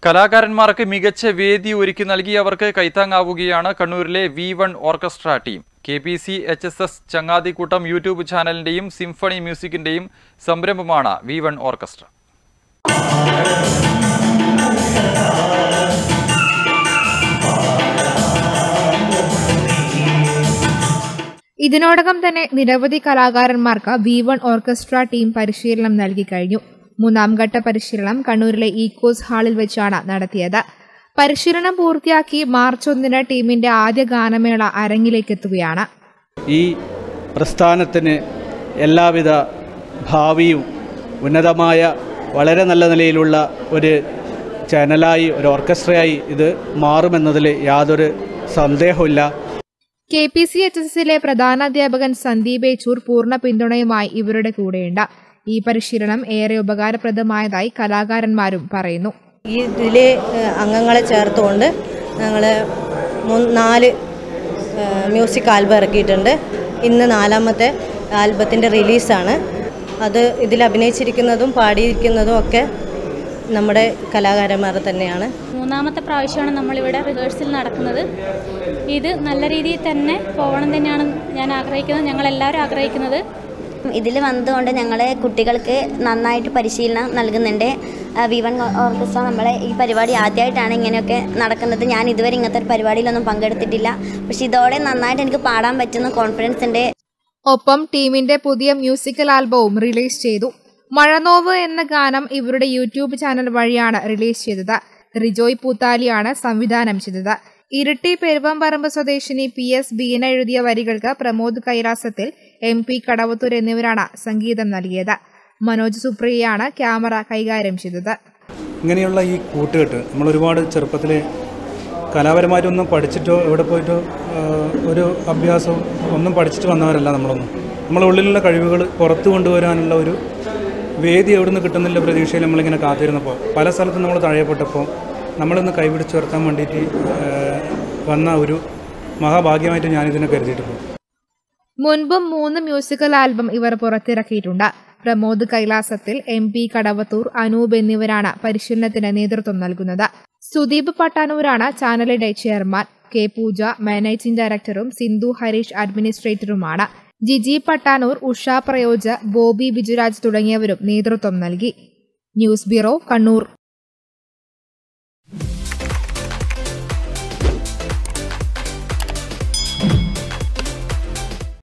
കലാകാരന്മാർക്ക് മികച്ച വേദി ഒരുക്കി നൽകിയവർക്ക് കൈത്താങ്ങാവുകയാണ് കണ്ണൂരിലെ V one orchestra team K P C H S S ചങ്ങാതിക്കൂട്ടം യൂട്യൂബ് ചാനലിന്റെയും സിംഫണി മ്യൂസിക്കിന്റെയും സംരംഭമാണ് വി വൺ ഓർക്കസ്ട്ര ഇതിനോടകം തന്നെ നിരവധി കലാകാരന്മാർക്ക് വി വൺ ഓർക്കസ്ട്ര ടീം പരിശീലനം നൽകി കഴിഞ്ഞു മൂന്നാം ഘട്ട പരിശീലനം കണ്ണൂരിലെ ഈക്കോസ് ഹാളിൽ വെച്ചാണ് നടത്തിയത് പരിശീലനം പൂർത്തിയാക്കി മാർച്ച് ഒന്നിന് ടീമിന്റെ ആദ്യ ഗാനമേള അരങ്ങിലേക്ക് എത്തുകയാണ് ഈ പ്രസ്ഥാനത്തിന് എല്ലാവിധ ഭാവിയും ഉന്നതമായ വളരെ നല്ല നിലയിലുള്ള ഒരു ചാനലായി ഒരു ഓർക്കസ്ട്രയായി ഇത് മാറുമെന്നതിൽ യാതൊരു സന്ദേഹമില്ല K P C H S എസിലെ പ്രധാനാധ്യാപകൻ സന്ദീപ് ഏച്ചൂർ പൂർണ്ണ പിന്തുണയുമായി ഇവരുടെ കൂടെയുണ്ട് ഈ പരിശീലനം ഏറെ ഉപകാരപ്രദമായതായി കലാകാരന്മാരും പറയുന്നു ഈ ഇതിൽ അംഗങ്ങളെ ചേർത്തുകൊണ്ട് ഞങ്ങൾ നാല് ഏഹ്, മ്യൂസിക് ആൽബം ഇറക്കിയിട്ടുണ്ട് ഇന്ന് നാലാമത്തെ ആൽബത്തിൻ്റെ റിലീസാണ് അത് ഇതിൽ അഭിനയിച്ചിരിക്കുന്നതും പാടിയിരിക്കുന്നതും ഒക്കെ നമ്മുടെ കലാകാരന്മാർ തന്നെയാണ് മൂന്നാമത്തെ പ്രാവശ്യമാണ് നമ്മളിവിടെ റിഹേഴ്സൽ നടക്കുന്നത് ഇത് നല്ല രീതിയിൽ തന്നെ പോകണം തന്നെയാണ് ഞാൻ ആഗ്രഹിക്കുന്നത് ഞങ്ങളെല്ലാവരും ആഗ്രഹിക്കുന്നത് ഇതിൽ വന്നതുകൊണ്ട് ഞങ്ങൾ കുട്ടികൾക്ക് നന്നായിട്ട് പരിശീലനം നൽകുന്നുണ്ട് ആ, വി വൺ ഓർക്കസ്ട്ര നമ്മളെ ഈ പരിപാടി ആദ്യമായിട്ടാണ് ഇങ്ങനെയൊക്കെ നടക്കുന്നത് ഞാൻ ഇതുവരെ ഇങ്ങനത്തെ ഒരു പരിപാടിയിലൊന്നും പങ്കെടുത്തിട്ടില്ല പക്ഷെ ഇതോടെ നന്നായിട്ട് എനിക്ക് പാടാൻ പറ്റുന്ന കോൺഫിഡൻസ് ഉണ്ട് ഒപ്പം ടീമിന്റെ പുതിയ മ്യൂസിക്കൽ ആൽബവും റിലീസ് ചെയ്തു മഴനോവ് എന്ന ഗാനം ഇവരുടെ യൂട്യൂബ് ചാനൽ വഴിയാണ് റിലീസ് ചെയ്തത് റിജോയ് പൂത്താലിയാണ് സംവിധാനം ചെയ്തത് ഇരിട്ടി പെരുവമ്പറമ്പ് സ്വദേശിനി പി എസ് ബീന എഴുതിയ വരികൾക്ക് പ്രമോദ് കൈലാസത്തിൽ എം പി കടവത്തൂർ എന്നിവരാണ് സംഗീതം നൽകിയത് മനോജ് സുപ്രിയയാണ് ക്യാമറ കൈകാര്യം ചെയ്തത് ഇങ്ങനെയുള്ള ഈ കൂട്ടുകെട്ട് നമ്മൾ ഒരുപാട് ചെറുപ്പത്തിൽ കലാപരമായിട്ടൊന്നും പഠിച്ചിട്ടോ എവിടെ പോയിട്ടോ ആ, ഒരു അഭ്യാസവും ഒന്നും പഠിച്ചിട്ട് വന്നവരല്ല നമ്മളൊന്നും നമ്മളെ ഉള്ളിലുള്ള കഴിവുകൾ പുറത്തു കൊണ്ടുവരാനുള്ള ഒരു വേദി എവിടെ നിന്ന് കിട്ടുന്നില്ല പ്രതീക്ഷയിൽ നമ്മളിങ്ങനെ കാത്തിരുന്നപ്പോൾ പല സ്ഥലത്തും നമ്മൾ തഴയപ്പെട്ടപ്പോൾ നമ്മളൊന്ന് കൈപിടിച്ച് ഉയർത്താൻ വേണ്ടിയിട്ട് ആ, വന്ന ഒരു മഹാഭാഗ്യമായിട്ട് ഞാനിതിനെ കരുതിയിട്ടുണ്ട് മുൻപും മൂന്ന് മ്യൂസിക്കൽ ആൽബം ഇവർ പുറത്തിറക്കിയിട്ടുണ്ട് പ്രമോദ് കൈലാസത്തിൽ എം പി കടവത്തൂർ അനൂപ് എന്നിവരാണ് പരിശീലനത്തിന് നേതൃത്വം നൽകുന്നത് സുദീപ് പട്ടാനൂരാണ് ചാനലിന്റെ ചെയർമാൻ കെ പൂജ മാനേജിംഗ് ഡയറക്ടറും സിന്ധു ഹരീഷ് അഡ്മിനിസ്ട്രേറ്ററുമാണ് ജിജി പട്ടാനൂർ ഉഷ പ്രയോജ് ബോബി ബിജുരാജ് തുടങ്ങിയവരും നേതൃത്വം നൽകി ന്യൂസ് ബ്യൂറോ കണ്ണൂർ